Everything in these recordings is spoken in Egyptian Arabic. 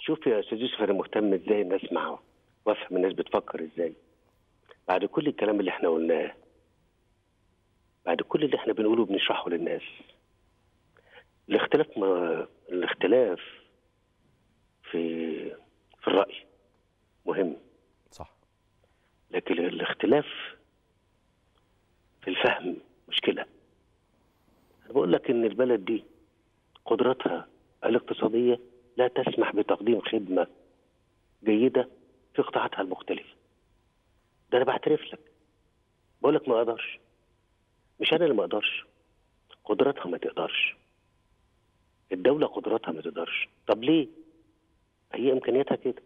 شوف يا استاذ يوسف انا مهتم ازاي الناس اسمع وافهم الناس بتفكر ازاي بعد كل الكلام اللي احنا قلناه بعد كل اللي احنا بنقوله بنشرحه للناس الاختلاف ما الاختلاف في في الرأي مهم صح لكن الاختلاف في الفهم مشكلة أنا بقول لك إن البلد دي قدرتها الاقتصادية لا تسمح بتقديم خدمة جيدة في قطاعاتها المختلفة ده أنا بعترف لك بقول لك ما أقدرش مش أنا اللي ما أقدرش قدرتها ما تقدرش الدولة قدرتها ما تقدرش طب ليه؟ هي إمكانياتها كده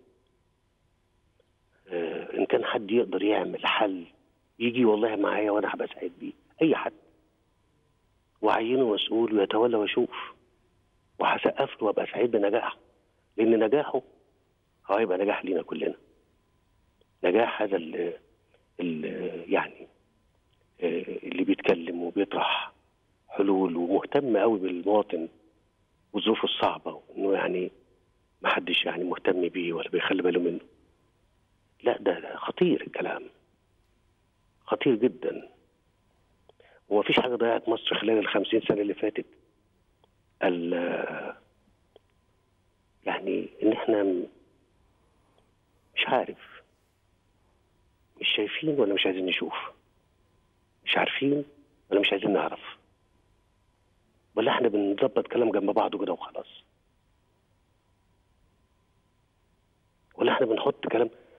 آه، إن كان حد يقدر يعمل حل يجي والله معايا وأنا هبقى سعيد بيه أي حد وعينه مسؤول ويتولى ويشوف وهسقف له وابقى سعيد بنجاحه لان نجاحه هو هيبقى نجاح لينا كلنا نجاح هذا ال ال يعني آه، اللي بيتكلم وبيطرح حلول ومهتم قوي بالمواطن وظروفه الصعبه وانه يعني ما حدش يعني مهتم بيه ولا بيخلي باله منه لا ده ده خطير الكلام خطير جدا ومفيش حاجه ضيعت مصر خلال الخمسين سنه اللي فاتت ال- يعني ان احنا م- مش عارف مش شايفين ولا مش عايزين نشوف مش عارفين ولا مش عايزين نعرف ولا احنا بنظبط كلام جنب بعضه كده وخلاص ولا احنا بنحط كلام